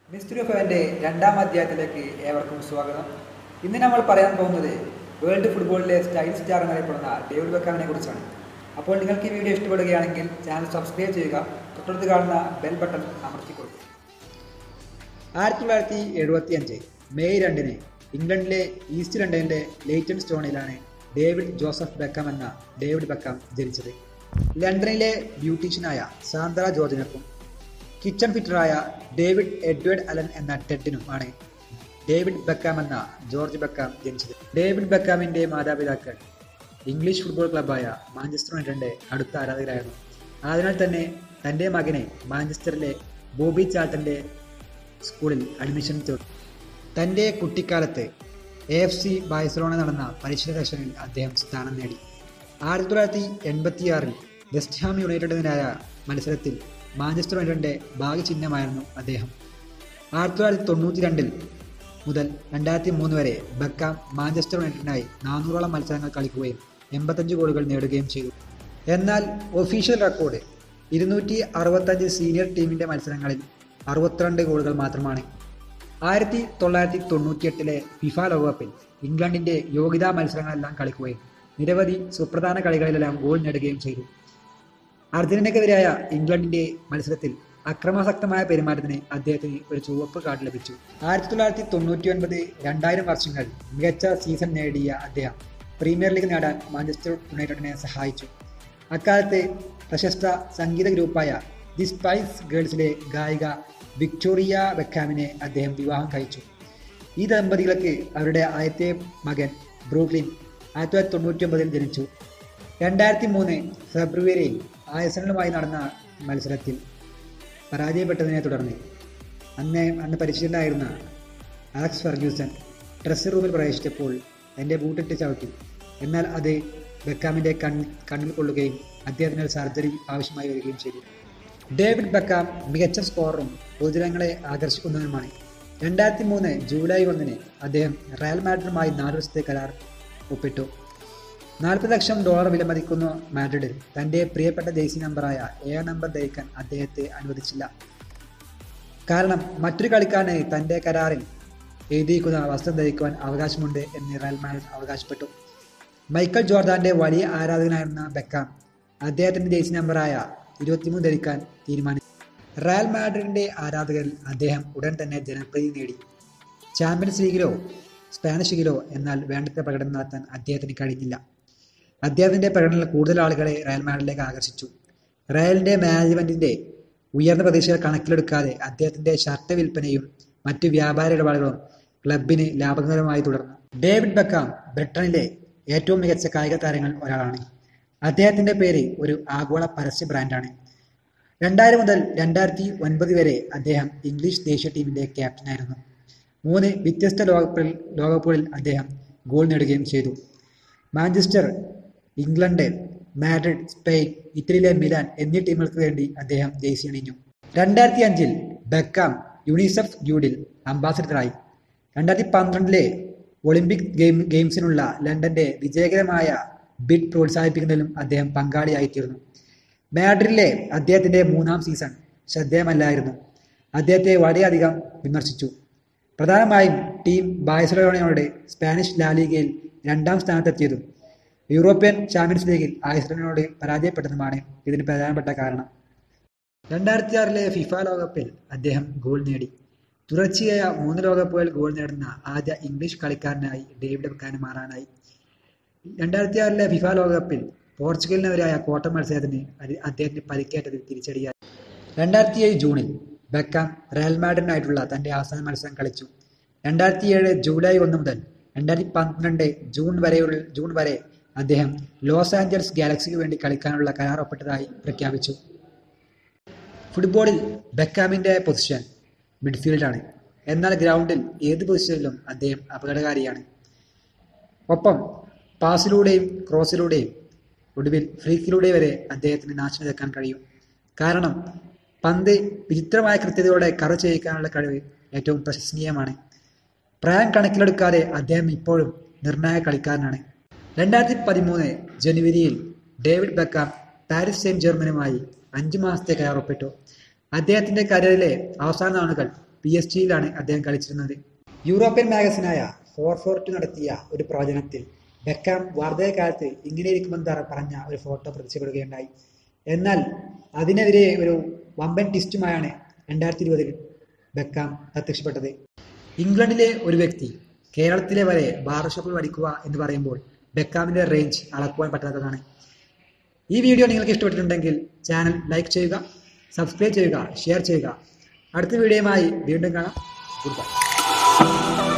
mystery of അവൻ്റെ രണ്ടാം അധ്യായത്തിലേക്ക് ഏവർക്കും സ്വാഗതം ഇന്ന് നമ്മൾ പറയാൻ പോകുന്നത് വേൾഡ് ഫുട്ബോളിലെ സ്റ്റൈൽ സ്റ്റാർ എന്നറിയപ്പെടുന്ന ഡേവിഡ് ബെക്കാമിനെ കുറിച്ചാണ് അപ്പോൾ നിങ്ങൾക്ക് ഈ വീഡിയോ ഇഷ്ടപ്പെടുകയാണെങ്കിൽ ചാനൽ സബ്സ്ക്രൈബ് ചെയ്യുക തൊട്ടടുത്ത് കാണുന്ന ബെൽ ബട്ടൺ അമർത്തി കൊടുക്കുക ആയിരത്തി തൊള്ളായിരത്തി എഴുപത്തി അഞ്ച് മെയ് രണ്ടിന് ഇംഗ്ലണ്ടിലെ ഈസ്റ്റ് ലണ്ടനിലെ ലെയ്റ്റൺ സ്റ്റോണിലാണ് ഡേവിഡ് ജോസഫ് ബെക്കാം എന്ന ഡേവിഡ് ബെക്കാം ജനിച്ചത് ലണ്ടനിലെ ബ്യൂട്ടീഷ്യനായ സാന്ദ്ര ജോർജിനൊപ്പം കിച്ചൺ ഫിറ്ററായ ഡേവിഡ് എഡ്വേർഡ് അലൻ എന്ന ടെഡിനും ആണ് ഡേവിഡ് ബെക്കാം എന്ന ജോർജ് ബെക്കാം ജനിച്ചത് ഡേവിഡ് ബെക്കാമിന്റെ മാതാപിതാക്കൾ ഇംഗ്ലീഷ് ഫുട്ബോൾ ക്ലബ്ബായ മാഞ്ചസ്റ്റർ യുണൈറ്റഡിന്റെ അടുത്ത ആരാധകരായിരുന്നു അതിനാൽ തന്നെ തന്റെ മകനെ മാഞ്ചസ്റ്ററിലെ ബോബി ചാൾട്ടന്റെ സ്കൂളിൽ അഡ്മിഷൻ ചേർത്തു തന്റെ കുട്ടിക്കാലത്ത് എ എഫ് സി ബാഴ്സലോണ നടന്ന പരിശീലന സെഷനിൽ അദ്ദേഹം സ്ഥാനം നേടി ആയിരത്തി തൊള്ളായിരത്തി എൺപത്തിയാറിൽ വെസ്റ്റ് ഹാം യുണൈറ്റഡിനായ മത്സരത്തിൽ മാഞ്ചസ്റ്റർ യുണൈറ്റഡിന്റെ ഭാഗ്യചിഹ്നമായിരുന്നു അദ്ദേഹം ആയിരത്തി തൊള്ളായിരത്തി തൊണ്ണൂറ്റി രണ്ടിൽ മുതൽ രണ്ടായിരത്തി മൂന്ന് വരെ ബക്കാം മാഞ്ചസ്റ്റർ യുണൈറ്റഡിനായി നാനൂറോളം മത്സരങ്ങൾ കളിക്കുകയും എൺപത്തഞ്ച് ഗോളുകൾ നേടുകയും ചെയ്തു എന്നാൽ ഒഫീഷ്യൽ റെക്കോർഡ് ഇരുന്നൂറ്റി അറുപത്തഞ്ച് സീനിയർ ടീമിന്റെ മത്സരങ്ങളിൽ അറുപത്തിരണ്ട് ഗോളുകൾ മാത്രമാണ് ആയിരത്തി തൊള്ളായിരത്തി തൊണ്ണൂറ്റിയെട്ടിലെ ഫിഫ ലോകകപ്പിൽ ഇംഗ്ലണ്ടിന്റെ യോഗ്യതാ മത്സരങ്ങളെല്ലാം കളിക്കുകയും നിരവധി സുപ്രധാന കളികളിലെല്ലാം ഗോൾ നേടുകയും ചെയ്തു അർജന്റീനക്കെതിരായ ഇംഗ്ലണ്ടിന്റെ മത്സരത്തിൽ അക്രമാസക്തമായ പെരുമാറ്റത്തിന് അദ്ദേഹത്തിന് ഒരു ചുവപ്പ് കാർഡ് ലഭിച്ചു ആയിരത്തി തൊള്ളായിരത്തി തൊണ്ണൂറ്റി ഒൻപത് രണ്ടായിരം വർഷങ്ങൾ മികച്ച സീസൺ നേടിയ അദ്ദേഹം പ്രീമിയർ ലീഗ് നേടാൻ മാഞ്ചസ്റ്റർ യുണൈറ്റഡിനെ സഹായിച്ചു അക്കാലത്ത് പ്രശസ്ത സംഗീത ഗ്രൂപ്പായ ദി സ്പൈസ് ഗേൾസിലെ ഗായിക വിക്ടോറിയ ബെക്കാമിനെ അദ്ദേഹം വിവാഹം കഴിച്ചു ഈ ദമ്പതികൾക്ക് അവരുടെ ആദ്യത്തെ മകൻ ബ്രൂക്ലിൻ ആയിരത്തി തൊള്ളായിരത്തി തൊണ്ണൂറ്റി ഒമ്പതിൽ ജനിച്ചു രണ്ടായിരത്തി മൂന്ന് ഫെബ്രുവരിയിൽ ആയസണലുമായി നടന്ന മത്സരത്തിൽ പരാജയപ്പെട്ടതിനെ തുടർന്ന് അന്ന് അന്ന് പരിശീലനായിരുന്ന അലക്സ് ഫെർഗ്യൂസൺ ഡ്രസ്സിംഗ് റൂമിൽ പ്രവേശിച്ചപ്പോൾ എൻ്റെ ബൂട്ടിട്ട് ചവിട്ടി എന്നാൽ അത് ബെക്കാമിൻ്റെ കൺ കണ്ണിൽ കൊള്ളുകയും അദ്ദേഹത്തിന് ഒരു സർജറി ആവശ്യമായി വരികയും ചെയ്തു ഡേവിഡ് ബെക്കാം മികച്ച സ്കോററും പൊതുജനങ്ങളെ ആകർഷിക്കുന്നവനുമാണ് രണ്ടായിരത്തി മൂന്ന് ജൂലൈ ഒന്നിന് അദ്ദേഹം റയൽ മാഡ്രിഡുമായി നാല് വർഷത്തെ കരാർ ഒപ്പിട്ടു നാൽപ്പത് ലക്ഷം ഡോളർ വിലമതിക്കുന്ന മാഡ്രിഡിൽ തൻ്റെ പ്രിയപ്പെട്ട ജേഴ്സി നമ്പറായ ഏഴ് നമ്പർ ധരിക്കാൻ അദ്ദേഹത്തെ അനുവദിച്ചില്ല കാരണം മറ്റൊരു കളിക്കാരന് തൻ്റെ കരാറിൽ എഴുതിയിരിക്കുന്ന വസ്ത്രം ധരിക്കുവാൻ അവകാശമുണ്ട് എന്ന് റയൽ മാഡ്രിഡ് അവകാശപ്പെട്ടു മൈക്കൽ ജോർദാന്റെ വലിയ ആരാധകനായിരുന്ന ബെക്കാം അദ്ദേഹത്തിൻ്റെ ജേഴ്സി നമ്പറായ ഇരുപത്തിമൂന്ന് ധരിക്കാൻ തീരുമാനിച്ചു റയൽ മാഡ്രിഡിന്റെ ആരാധകരിൽ അദ്ദേഹം ഉടൻ തന്നെ ജനപ്രീതി നേടി ചാമ്പ്യൻസ് ലീഗിലോ സ്പാനിഷ് ലീഗിലോ എന്നാൽ വേണ്ടത്ര പ്രകടനം നടത്താൻ അദ്ദേഹത്തിന് കഴിഞ്ഞില്ല അദ്ദേഹത്തിന്റെ പ്രകടനങ്ങൾ കൂടുതൽ ആളുകളെ റയൽ മാഡ്രിഡിലേക്ക് ആകർഷിച്ചു റയലിന്റെ മാനേജ്മെന്റിന്റെ ഉയർന്ന പ്രതീക്ഷകൾ കണക്കിലെടുക്കാതെ അദ്ദേഹത്തിന്റെ ഷർട്ട് വിൽപ്പനയും മറ്റു വ്യാപാര ഇടപാടുകളും ക്ലബിന് ലാഭകരമായി തുടർന്നു ഡേവിഡ് ബക്കാം ബ്രിട്ടനിലെ ഏറ്റവും മികച്ച കായിക താരങ്ങളിൽ ഒരാളാണ് അദ്ദേഹത്തിന്റെ പേര് ഒരു ആഗോള പരസ്യ ബ്രാൻഡാണ് രണ്ടായിരം മുതൽ രണ്ടായിരത്തി ഒൻപത് വരെ അദ്ദേഹം ഇംഗ്ലീഷ് ദേശീയ ടീമിന്റെ ക്യാപ്റ്റനായിരുന്നു മൂന്ന് വ്യത്യസ്ത ലോകകപ്പിൽ ലോകകപ്പുകളിൽ അദ്ദേഹം ഗോൾ നേടുകയും ചെയ്തു മാഞ്ചസ്റ്റർ ഇംഗ്ലണ്ട് മാഡ്രിഡ് സ്പെയിൻ ഇറ്റലിയിലെ മിലാൻ എന്നീ ടീമുകൾക്ക് വേണ്ടി അദ്ദേഹം ജേഴ്സി അണിഞ്ഞു രണ്ടായിരത്തി അഞ്ചിൽ ബെക്കാം യൂണിസെഫ് യൂഡിൽ അംബാസിഡറായി രണ്ടായിരത്തി പന്ത്രണ്ടിലെ ഒളിമ്പിക് ഗെയിം ഗെയിംസിനുള്ള ലണ്ടന്റെ വിജയകരമായ ബിഡ് പ്രോത്സാഹിപ്പിക്കുന്നതിലും അദ്ദേഹം പങ്കാളിയായിത്തീർന്നു മാഡ്രിഡിലെ അദ്ദേഹത്തിന്റെ മൂന്നാം സീസൺ ശ്രദ്ധേയമല്ലായിരുന്നു അദ്ദേഹത്തെ വളരെയധികം വിമർശിച്ചു പ്രധാനമായും ടീം ബാഴ്സലോണയോട് സ്പാനിഷ് ലാലിഗയിൽ രണ്ടാം സ്ഥാനത്തെത്തിയതും യൂറോപ്യൻ ചാമ്പ്യൻസ് ലീഗിൽ ആഴ്സലോണയോട് പരാജയപ്പെട്ടതുമാണ് ഇതിന് പ്രധാനപ്പെട്ട കാരണം രണ്ടായിരത്തി ആറിലെ ഫിഫ ലോകകപ്പിൽ അദ്ദേഹം ഗോൾ നേടി തുടർച്ചയായ മൂന്ന് ലോകകപ്പുകൾ ഗോൾ നേടുന്ന ആദ്യ ഇംഗ്ലീഷ് കളിക്കാരനായി ഡേവിഡ് ബെക്കാന് മാറാനായി രണ്ടായിരത്തി ആറിലെ ഫിഫ ലോകകപ്പിൽ പോർച്ചുഗലിനെതിരായ ക്വാർട്ടർ മത്സരത്തിന് അദ്ദേഹത്തിന് പരിക്കേറ്റത് തിരിച്ചടിയായി രണ്ടായിരത്തി ഏഴ് ജൂണിൽ ബെക്കാം റയൽ മാഡ്രിഡിനായിട്ടുള്ള തന്റെ അവസാന മത്സരം കളിച്ചു രണ്ടായിരത്തി ഏഴ് ജൂലൈ ഒന്ന് മുതൽ രണ്ടായിരത്തി പന്ത്രണ്ട് ജൂൺ വരെയുള്ള ജൂൺ വരെ അദ്ദേഹം ലോസ് ആഞ്ചൽസ് ഗാലക്സിക്ക് വേണ്ടി കളിക്കാനുള്ള കരാർ ഒപ്പിട്ടതായി പ്രഖ്യാപിച്ചു ഫുട്ബോളിൽ ബെക്കാമിന്റെ പൊസിഷൻ മിഡ്ഫീൽഡാണ് എന്നാൽ ഗ്രൗണ്ടിൽ ഏത് പൊസിഷനിലും അദ്ദേഹം അപകടകാരിയാണ് ഒപ്പം പാസിലൂടെയും ക്രോസിലൂടെയും ഒടുവിൽ ഫ്രീക്കിലൂടെ വരെ അദ്ദേഹത്തിന് നാശം നിൽക്കാൻ കഴിയും കാരണം പന്ത് വിചിത്രമായ കൃത്യതയോടെ കറ ചെയ്യിക്കാനുള്ള കഴിവ് ഏറ്റവും പ്രശംസനീയമാണ് പ്രായം കണക്കിലെടുക്കാതെ അദ്ദേഹം ഇപ്പോഴും നിർണായക കളിക്കാരനാണ് രണ്ടായിരത്തി പതിമൂന്ന് ജനുവരിയിൽ ഡേവിഡ് ബെക്കാം പാരീസ് സെയിന്റ് ജർമ്മനുമായി അഞ്ചു മാസത്തെ കരാർ ഒപ്പിട്ടു അദ്ദേഹത്തിന്റെ കരിയറിലെ അവസാന നാളുകൾ പി എസ് ജിയിലാണ് അദ്ദേഹം കളിച്ചിരുന്നത് യൂറോപ്യൻ മാഗസിനായ ഫോർ ഫോർ ടു നടത്തിയ ഒരു പ്രവചനത്തിൽ ബെക്കാം വാർദ്ധകാലത്ത് ഇങ്ങനെ ഇരിക്കുമെന്ന് പറഞ്ഞ ഒരു ഫോട്ടോ പ്രത്യക്ഷപ്പെടുകയുണ്ടായി എന്നാൽ അതിനെതിരെ ഒരു വമ്പൻ ടിസ്റ്റുമായാണ് രണ്ടായിരത്തി ഇരുപതിൽ ബെക്കാം പ്രത്യക്ഷപ്പെട്ടത് ഇംഗ്ലണ്ടിലെ ഒരു വ്യക്തി കേരളത്തിലെ വരെ ബാർബർ ഷോപ്പിൽ പഠിക്കുക എന്ന് പറയുമ്പോൾ ബെക്കാമിന്റെ റേഞ്ച് അളക്കുവാൻ പറ്റാത്തതാണ് ഈ വീഡിയോ നിങ്ങൾക്ക് ഇഷ്ടപ്പെട്ടിട്ടുണ്ടെങ്കിൽ ചാനൽ ലൈക്ക് ചെയ്യുക സബ്സ്ക്രൈബ് ചെയ്യുക ഷെയർ ചെയ്യുക അടുത്ത വീഡിയോയുമായി വീണ്ടും കാണാം ഗുഡ് ബൈ